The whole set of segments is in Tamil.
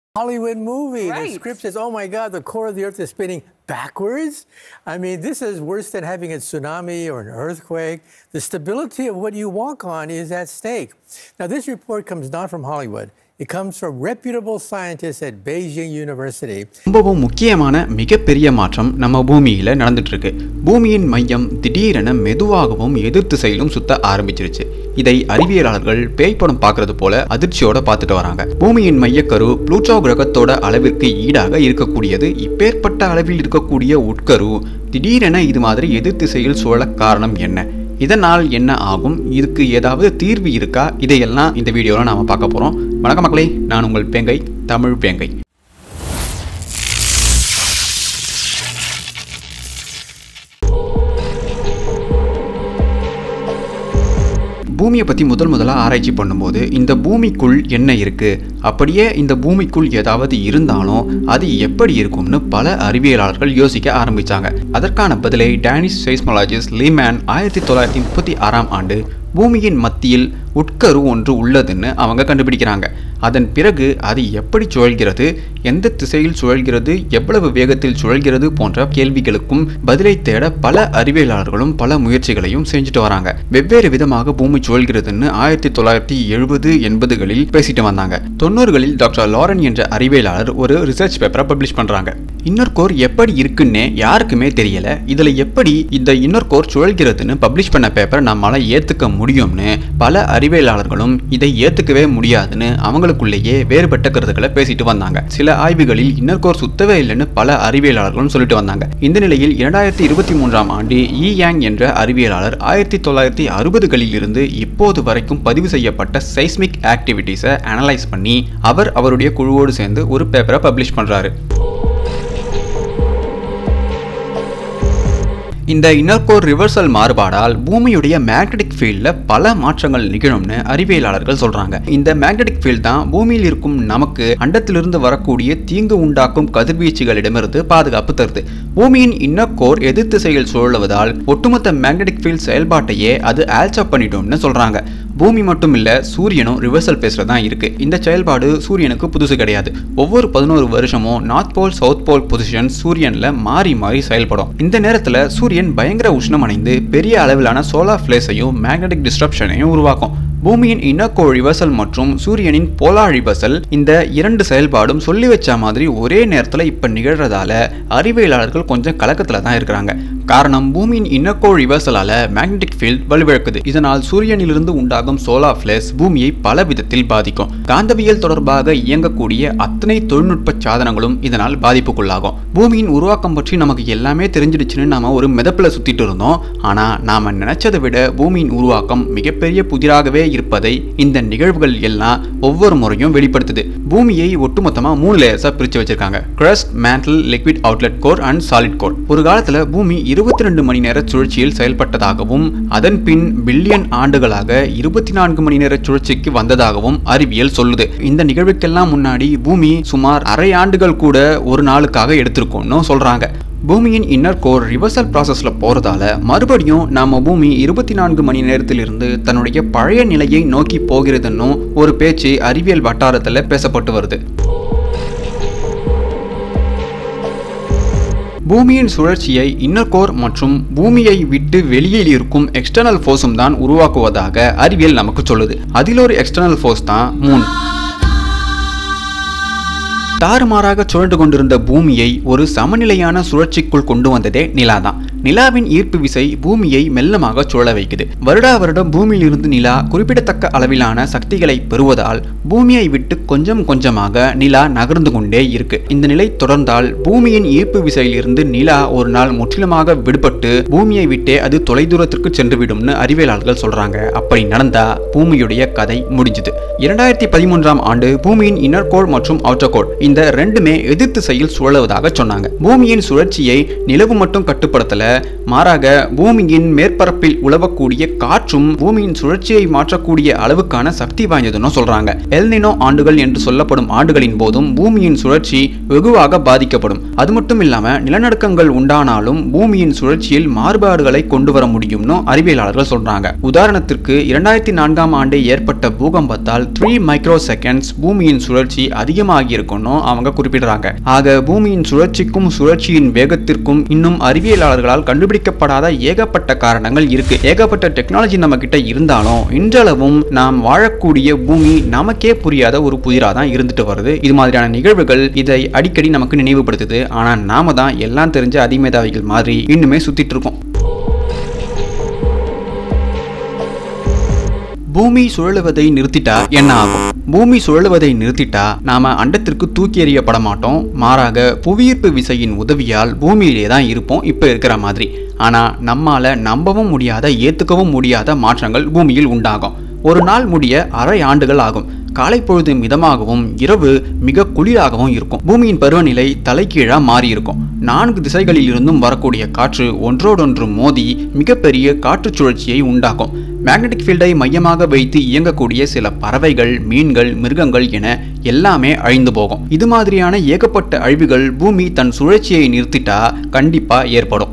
Hollywood movie. The Right. script says, oh my God, the core of the earth is spinning backwards. I mean, this is worse than having a tsunami or an earthquake. The stability of what you walk on is at stake. Now, this report comes not from Hollywood. It comes from reputable scientists at Beijing University. ரொம்பவும் முக்கியமான மிகப்பெரிய மாற்றம் நம்ம பூமியில நடந்துட்டு இருக்கு பூமியின் மையம் திடீரென மெதுவாகவும் எதிர் திசையிலும் சுத்த ஆரம்பிச்சிருச்சு இதை அறிவியலாளர்கள் பேய் படம் பார்க்கறது போல அதிர்ச்சியோட பார்த்துட்டு வராங்க பூமியின் மையக்கரு ப்ளூட்டோ கிரகத்தோட அளவிற்கு ஈடாக இருக்கக்கூடியது இப்பேற்பட்ட அளவில் இருக்கக்கூடிய உட்கரு திடீரென இது மாதிரி எதிர் திசையில் சுழல காரணம் என்ன இதனால் என்ன ஆகும் இதுக்கு ஏதாவது தீர்வு இருக்கா இதையெல்லாம் இந்த வீடியோவில் நாம பார்க்க போறோம் வணக்கம் மக்களே நான் உங்கள் பேங்கை தமிழ் பேங்கை பூமியை பற்றி முதல் முதலாக ஆராய்ச்சி பண்ணும்போது இந்த பூமிக்குள் என்ன இருக்குது அப்படியே இந்த பூமிக்குள் ஏதாவது இருந்தாலும் அது எப்படி இருக்கும்னு பல அறிவியலாளர்கள் யோசிக்க ஆரம்பித்தாங்க அதற்கான பதிலை டேனிஷ் சைஸ்மாலஜிஸ்ட் லீமேன் ஆயிரத்தி தொள்ளாயிரத்தி முப்பத்தி ஆறாம் ஆண்டு பூமியின் மத்தியில் உட்கரு ஒன்று உள்ளதுன்னு அவங்க கண்டுபிடிக்கிறாங்க அதன் பிறகு அது எப்படி சுழல்கிறது எந்த திசையில் சுழல்கிறது எவ்வளவு வேகத்தில் சுழல்கிறது போன்ற கேள்விகளுக்கும் பதிலை தேட பல அறிவியலாளர்களும் பல முயற்சிகளையும் செஞ்சுட்டு வராங்க வெவ்வேறு விதமாக பூமி சுழல்கிறதுன்னு ஆயிரத்தி தொள்ளாயிரத்தி எழுபது எண்பதுகளில் பேசிட்டு வந்தாங்க தொண்ணூறுகளில் டாக்டர் லாரன் என்ற அறிவியலாளர் ஒரு ரிசர்ச் பேப்பரை பப்ளிஷ் பண்றாங்க இன்னொரு கோர் எப்படி இருக்குன்னே யாருக்குமே தெரியல இதுல எப்படி இந்த இன்னொரு கோர் சுழல்கிறதுன்னு பப்ளிஷ் பண்ண பேப்பரை நம்மளால ஏத்துக்க முடியும்னு பல அறிவியலாளர்களும் இதை ஏத்துக்கவே முடியாதுன்னு அவங்களுக்குள்ளேயே வேறுபட்ட கருத்துக்களை பேசிட்டு வந்தாங்க சில ஆய்வுகளில் இன்னர் கோர் சுத்தவே இல்லைன்னு பல அறிவியலாளர்களும் சொல்லிட்டு வந்தாங்க இந்த நிலையில் இரண்டாயிரத்தி இருபத்தி மூன்றாம் ஆண்டு ஈ யாங் என்ற அறிவியலாளர் ஆயிரத்தி தொள்ளாயிரத்தி அறுபதுகளில் இருந்து இப்போது வரைக்கும் பதிவு செய்யப்பட்ட சைஸ்மிக் ஆக்டிவிட்டீஸை அனலைஸ் பண்ணி அவர் அவருடைய குழுவோடு சேர்ந்து ஒரு பேப்பரை பப்ளிஷ் பண்றாரு இந்த இன்னர்கோர் ரிவர்சல் மாறுபாடால் பூமியுடைய மேக்னெட்டிக் ஃபீல்டில் பல மாற்றங்கள் நிகழும்னு அறிவியலாளர்கள் சொல்றாங்க இந்த மேக்னெட்டிக் ஃபீல்ட் தான் பூமியில் இருக்கும் நமக்கு அண்டத்திலிருந்து வரக்கூடிய தீங்கு உண்டாக்கும் கதிர்வீச்சுகளிடமிருந்து பாதுகாப்பு தருது பூமியின் இன்னர்கோர் எதிர் திசையில் சுழலுவதால் ஒட்டுமொத்த மேக்னெட்டிக் ஃபீல்ட் செயல்பாட்டையே அது ஆல்சப் பண்ணிடும்னு சொல்றாங்க பூமி மட்டும் இல்ல சூரியனும் ரிவர்சல் பேஸ்ல தான் இருக்கு இந்த செயல்பாடு சூரியனுக்கு புதுசு கிடையாது ஒவ்வொரு பதினோரு வருஷமும் north pole south pole position சூரியன்ல மாறி மாறி செயல்படும் இந்த நேரத்துல சூரியன் பயங்கர உஷ்ணம் அடைந்து பெரிய அளவிலான சோலார் ஃபிளேஸையும் மேக்னெட்டிக் டிஸ்ட்ரப்ஷனையும் உருவாக்கும் பூமியின் இனக்கோ ரிவர்சல் மற்றும் சூரியனின் போலார் ரிவர்சல் இந்த இரண்டு செயல்பாடும் சொல்லி வச்ச மாதிரி ஒரே நேரத்தில் இப்போ நிகழ்றதால அறிவியலாளர்கள் கொஞ்சம் கலக்கத்தில் தான் இருக்கிறாங்க காரணம் பூமியின் இன்னக்கோ ரிவர்சலால மேக்னெட்டிக் ஃபீல்ட் வலுவிழக்குது இதனால் சூரியனிலிருந்து உண்டாகும் சோலார் ஃபிளேஸ் பூமியை பல விதத்தில் பாதிக்கும் காந்தவியல் தொடர்பாக இயங்கக்கூடிய அத்தனை தொழில்நுட்ப சாதனங்களும் இதனால் பாதிப்புக்குள்ளாகும் பூமியின் உருவாக்கம் பற்றி நமக்கு எல்லாமே தெரிஞ்சிடுச்சுன்னு நாம ஒரு மிதப்பில் சுத்திட்டு இருந்தோம் ஆனா நாம நினைச்சதை விட பூமியின் உருவாக்கம் மிகப்பெரிய புதிராகவே இருப்பதை இந்த நிகழ்வுகள் எல்லாம் ஒவ்வொரு முறையும் வெளிப்படுத்துது பூமியை ஒட்டுமொத்தமா மூணு லேயர்ஸா பிரிச்சு வச்சிருக்காங்க crust mantle liquid outlet core and solid core ஒரு காலத்துல பூமி இருபத்தி ரெண்டு மணி நேர சுழற்சியில் செயல்பட்டதாகவும் அதன் பின் பில்லியன் ஆண்டுகளாக இருபத்தி நான்கு மணி நேர சுழற்சிக்கு வந்ததாகவும் அறிவியல் சொல்லுது இந்த நிகழ்வுக்கெல்லாம் முன்னாடி பூமி சுமார் அரை ஆண்டுகள் கூட ஒரு நாளுக்காக எடுத்திருக்கும்னு சொல்றாங்க பூமியின் இன்னர் கோர் ரிவர்சல் ப்ராசஸில் போகிறதால மறுபடியும் நாம பூமி இருபத்தி நான்கு மணி நேரத்திலிருந்து தன்னுடைய பழைய நிலையை நோக்கி போகிறதுன்னும் ஒரு பேச்சு அறிவியல் வட்டாரத்தில் பேசப்பட்டு வருது பூமியின் சுழற்சியை இன்னர் கோர் மற்றும் பூமியை விட்டு வெளியில் இருக்கும் எக்ஸ்டர்னல் ஃபோர்ஸும் தான் உருவாக்குவதாக அறிவியல் நமக்கு சொல்லுது அதில் ஒரு எக்ஸ்டர்னல் ஃபோர்ஸ் தான் மூன் தாறுமாறாக சுழன்று கொண்டிருந்த பூமியை ஒரு சமநிலையான சுழற்சிக்குள் கொண்டு வந்ததே நிலா தான் நிலாவின் ஈர்ப்பு விசை பூமியை மெல்லமாக சுழல வைக்குது வருடா வருடம் பூமியில் இருந்து நிலா குறிப்பிடத்தக்க அளவிலான சக்திகளை பெறுவதால் பூமியை விட்டு கொஞ்சம் கொஞ்சமாக நிலா நகர்ந்து கொண்டே இருக்கு இந்த நிலை தொடர்ந்தால் பூமியின் ஈர்ப்பு விசையிலிருந்து நிலா ஒரு நாள் முற்றிலுமாக விடுபட்டு பூமியை விட்டே அது தொலைதூரத்திற்கு சென்று விடும்னு அறிவியலாளர்கள் சொல்றாங்க அப்படி நடந்தா பூமியுடைய கதை முடிஞ்சுது இரண்டாயிரத்தி பதிமூன்றாம் ஆண்டு பூமியின் இன்னர் கோர் மற்றும் அவுட்டர் கோர் இந்த ரெண்டுமே எதிர் திசையில் சுழலுவதாக சொன்னாங்க பூமியின் சுழற்சியை நிலவு மட்டும் கட்டுப்படுத்தல மாறாக பூமியின் மேற்பரப்பில் உலவக்கூடிய காற்றும் பூமியின் சுழற்சியை மாற்றக்கூடிய அளவுக்கான சக்தி வாய்ந்ததுன்னு சொல்றாங்க எல்னினோ ஆண்டுகள் என்று சொல்லப்படும் ஆண்டுகளின் போதும் பூமியின் சுழற்சி வெகுவாக பாதிக்கப்படும் அது மட்டும் இல்லாம நிலநடுக்கங்கள் உண்டானாலும் பூமியின் சுழற்சியில் மாறுபாடுகளை கொண்டு வர முடியும்னு அறிவியலாளர்கள் சொல்றாங்க உதாரணத்திற்கு இரண்டாயிரத்தி நான்காம் ஆண்டு ஏற்பட்ட பூகம்பத்தால் த்ரீ மைக்ரோ செகண்ட்ஸ் பூமியின் சுழற்சி அதிகமாகி இருக்கும்னு அவங்க குறிப்பிடுறாங்க ஆக பூமியின் சுழற்சிக்கும் சுழற்சியின் வேகத்திற்கும் இன்னும் அறிவியலாளர்களால் கண்டுபிடிக்கப்படாத ஏகப்பட்ட காரணங்கள் இருக்கு ஏகப்பட்ட டெக்னாலஜி நம்ம கிட்ட இருந்தாலும் இன்றளவும் நாம் வாழக்கூடிய பூமி நமக்கே புரியாத ஒரு புதிராக தான் இருந்துட்டு வருது இது மாதிரியான நிகழ்வுகள் இதை அடிக்கடி நமக்கு நினைவுபடுத்துது ஆனா நாம தான் எல்லாம் தெரிஞ்ச அதிமேதாவிகள் மாதிரி இன்னுமே சுத்திட்டு இருக்கோம் பூமி சுழலுவதை நிறுத்திட்டா என்ன ஆகும் பூமி சுழலுவதை நிறுத்திட்டா நாம அண்டத்திற்கு தூக்கி எறியப்பட மாட்டோம் மாறாக புவியீர்ப்பு விசையின் உதவியால் பூமியிலே தான் இருப்போம் இப்ப இருக்கிற மாதிரி ஆனா நம்மால நம்பவும் முடியாத ஏத்துக்கவும் முடியாத மாற்றங்கள் பூமியில் உண்டாகும் ஒரு நாள் முடிய அரை ஆண்டுகள் ஆகும் காலை பொழுது மிதமாகவும் இரவு மிக குளிராகவும் இருக்கும் பூமியின் பருவநிலை தலைகீழா மாறி இருக்கும் நான்கு திசைகளில் இருந்தும் வரக்கூடிய காற்று ஒன்றோடொன்று மோதி மிகப்பெரிய காற்று சுழற்சியை உண்டாக்கும் மேக்னெட்டிக் ஃபீல்டை மையமாக வைத்து இயங்கக்கூடிய சில பறவைகள் மீன்கள் மிருகங்கள் என எல்லாமே அழிந்து போகும் இது மாதிரியான ஏகப்பட்ட அழிவுகள் பூமி தன் சுழற்சியை நிறுத்திட்டா கண்டிப்பா ஏற்படும்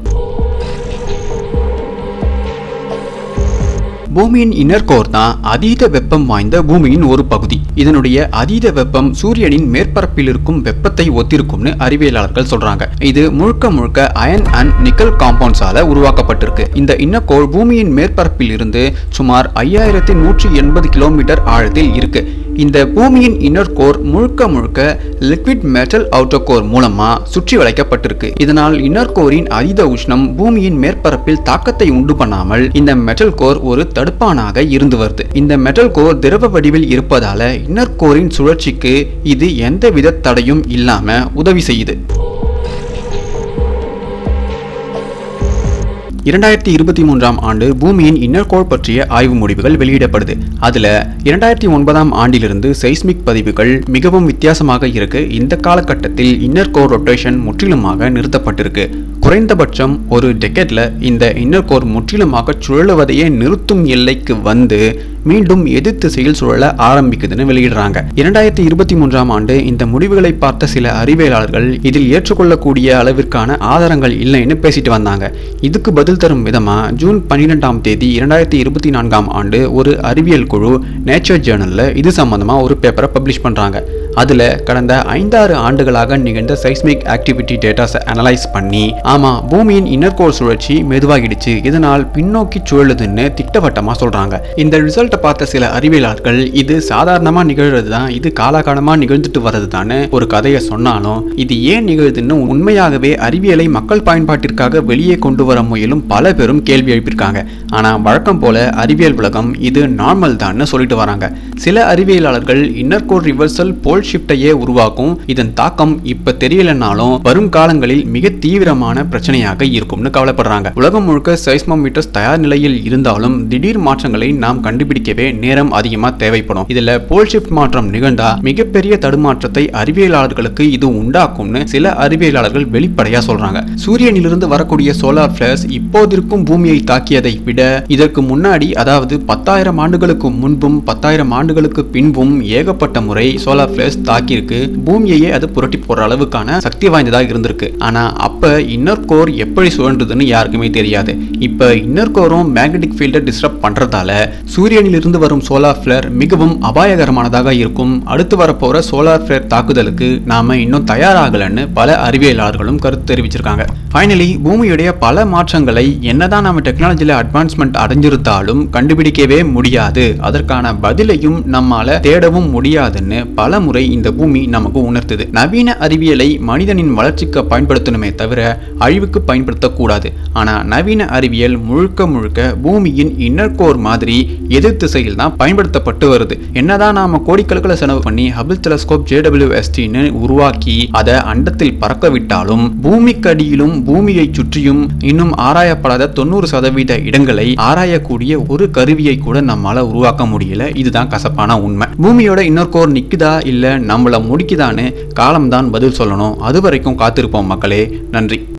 பூமியின் இன்னர் கோர் தான் அதீத வெப்பம் வாய்ந்த பூமியின் ஒரு பகுதி இதனுடைய அதீத வெப்பம் சூரியனின் மேற்பரப்பில் இருக்கும் வெப்பத்தை ஒத்திருக்கும்னு அறிவியலாளர்கள் சொல்றாங்க இது முழுக்க முழுக்க அயன் அண்ட் நிக்கல் காம்பவுண்ட்ஸால உருவாக்கப்பட்டிருக்கு இந்த இன்னர் கோர் பூமியின் மேற்பரப்பில் இருந்து சுமார் ஐயாயிரத்தி நூற்றி எண்பது கிலோமீட்டர் ஆழத்தில் இருக்கு இந்த பூமியின் இன்னர் கோர் முழுக்க முழுக்க லிக்விட் மெட்டல் அவுட்டர் கோர் மூலமா சுற்றி வளைக்கப்பட்டிருக்கு இதனால் இன்னர் கோரின் அதீத உஷ்ணம் பூமியின் மேற்பரப்பில் தாக்கத்தை உண்டு பண்ணாமல் இந்த மெட்டல் கோர் ஒரு தடுப்பானாக இருந்து வருது இந்த மெட்டல் கோர் திரவ வடிவில் இருப்பதால இன்னர் கோரின் சுழற்சிக்கு இது எந்தவித தடையும் இல்லாம உதவி செய்யுது இரண்டாயிரத்தி இருபத்தி மூன்றாம் ஆண்டு பூமியின் இன்னர் கோர் பற்றிய ஆய்வு முடிவுகள் வெளியிடப்படுது அதுல இரண்டாயிரத்தி ஒன்பதாம் ஆண்டிலிருந்து செய்ஸ்மிக் பதிவுகள் மிகவும் வித்தியாசமாக இருக்கு இந்த காலகட்டத்தில் இன்னர் கோர் ரொட்டேஷன் முற்றிலுமாக நிறுத்தப்பட்டிருக்கு குறைந்தபட்சம் ஒரு டெக்கெட்ல இந்த இன்னர் கோர் முற்றிலுமாக சுழலுவதையே நிறுத்தும் எல்லைக்கு வந்து மீண்டும் எதிர் திசையில் சுழல ஆரம்பிக்குதுன்னு வெளியிடுறாங்க இரண்டாயிரத்தி இருபத்தி மூன்றாம் ஆண்டு இந்த முடிவுகளை பார்த்த சில அறிவியலாளர்கள் இதில் ஏற்றுக்கொள்ளக்கூடிய அளவிற்கான ஆதாரங்கள் இல்லைன்னு பேசிட்டு வந்தாங்க இதுக்கு பதில் தரும் விதமா ஜூன் பன்னிரெண்டாம் தேதி இரண்டாயிரத்தி இருபத்தி நான்காம் ஆண்டு ஒரு அறிவியல் குழு நேச்சர் ஜேர்னல்ல இது சம்பந்தமா ஒரு பேப்பரை பப்ளிஷ் பண்றாங்க அதுல கடந்த ஐந்தாறு ஆண்டுகளாக நிகழ்ந்த சைஸ்மிக் ஆக்டிவிட்டி டேட்டாஸை அனலைஸ் பண்ணி ஆமா பூமியின் இன்னர் கோர் சுழற்சி மெதுவாகிடுச்சு இதனால் பின்னோக்கி சுழலுதுன்னு திட்டவட்டமா சொல்றாங்க இந்த ரிசல்ட்டை பார்த்த சில அறிவியலாளர்கள் இது சாதாரணமா நிகழ்றது தான் இது காலாகாலமா நிகழ்ந்துட்டு வர்றது தானே ஒரு கதையை சொன்னாலும் இது ஏன் நிகழுதுன்னு உண்மையாகவே அறிவியலை மக்கள் பயன்பாட்டிற்காக வெளியே கொண்டு வர முயலும் பல பேரும் கேள்வி எழுப்பியிருக்காங்க ஆனா வழக்கம் போல அறிவியல் உலகம் இது நார்மல் தான்னு சொல்லிட்டு வராங்க சில அறிவியலாளர்கள் இன்னர் கோர் ரிவர்சல் போல் ஷிஃப்டையே உருவாக்கும் இதன் தாக்கம் இப்ப தெரியலனாலும் வரும் காலங்களில் மிக தீவிரமான பிரச்சனையாக இருக்கும்னு கவலைப்படுறாங்க உலகம் முழுக்க சைஸ்மோமீட்டர்ஸ் தயார் நிலையில் இருந்தாலும் திடீர் மாற்றங்களை நாம் கண்டுபிடிக்கவே நேரம் அதிகமா தேவைப்படும் இதுல போல் ஷிஃப்ட் மாற்றம் நிகழ்ந்தா மிகப்பெரிய தடுமாற்றத்தை அறிவியலாளர்களுக்கு இது உண்டாக்கும்னு சில அறிவியலாளர்கள் வெளிப்படையா சொல்றாங்க சூரியனிலிருந்து வரக்கூடிய சோலார் பிளேஸ் இப்போதிருக்கும் பூமியை தாக்கியதை விட இதற்கு முன்னாடி அதாவது பத்தாயிரம் ஆண்டுகளுக்கு முன்பும் பத்தாயிரம் ஆண்டுகளுக்கு பின்பும் ஏகப்பட்ட முறை சோலார் பிளேஸ் தாக்கியிருக்கு பூமியையே அது புரட்டி போடுற அளவுக்கான சக்தி வாய்ந்ததாக இருந்திருக்கு ஆனா அப்ப இன்னர் கோர் எப்படி சுழன்றதுன்னு யாருக்குமே தெரியாது இப்ப இன்னர் கோரும் மேக்னெட்டிக் ஃபீல்டை டிஸ்டர்ப் பண்றதால சூரியனிலிருந்து வரும் சோலார் ஃபிளேர் மிகவும் அபாயகரமானதாக இருக்கும் அடுத்து வரப்போற சோலார் ஃபிளேர் தாக்குதலுக்கு நாம இன்னும் தயாராகலன்னு பல அறிவியலாளர்களும் கருத்து தெரிவிச்சிருக்காங்க ஃபைனலி பூமியுடைய பல மாற்றங்களை என்னதான் நம்ம டெக்னாலஜியில் அட்வான்ஸ்மெண்ட் அடைஞ்சிருந்தாலும் கண்டுபிடிக்கவே முடியாது அதற்கான பதிலையும் நம்மால தேடவும் முடியாதுன்னு பல முறை இந்த பூமி நமக்கு உணர்த்துது நவீன அறிவியலை மனிதனின் வளர்ச்சிக்கு பயன்படுத்தணுமே தவிர அழிவுக்கு பயன்படுத்தக்கூடாது ஆனா நவீன அறிவியல் முழுக்க முழுக்க பூமியின் இன்னர் கோர் மாதிரி எதிர் திசையில் தான் பயன்படுத்தப்பட்டு வருது என்னதான் நாம கோடிக்கணக்கில் செலவு பண்ணி ஹபிள் டெலஸ்கோப் ஜேடபிள்யூஎஸ்டின்னு உருவாக்கி அதை அண்டத்தில் பறக்க விட்டாலும் பூமிக்கு அடியிலும் பூமியை சுற்றியும் இன்னும் ஆராயப்படாத தொண்ணூறு சதவீத இடங்களை ஆராயக்கூடிய ஒரு கருவியை கூட நம்மால உருவாக்க முடியல இதுதான் கசப்பான உண்மை பூமியோட இன்னொரு கோர் நிக்குதா இல்ல நம்மள முடிக்குதான்னு காலம்தான் பதில் சொல்லணும் அது வரைக்கும் காத்திருப்போம் மக்களே நன்றி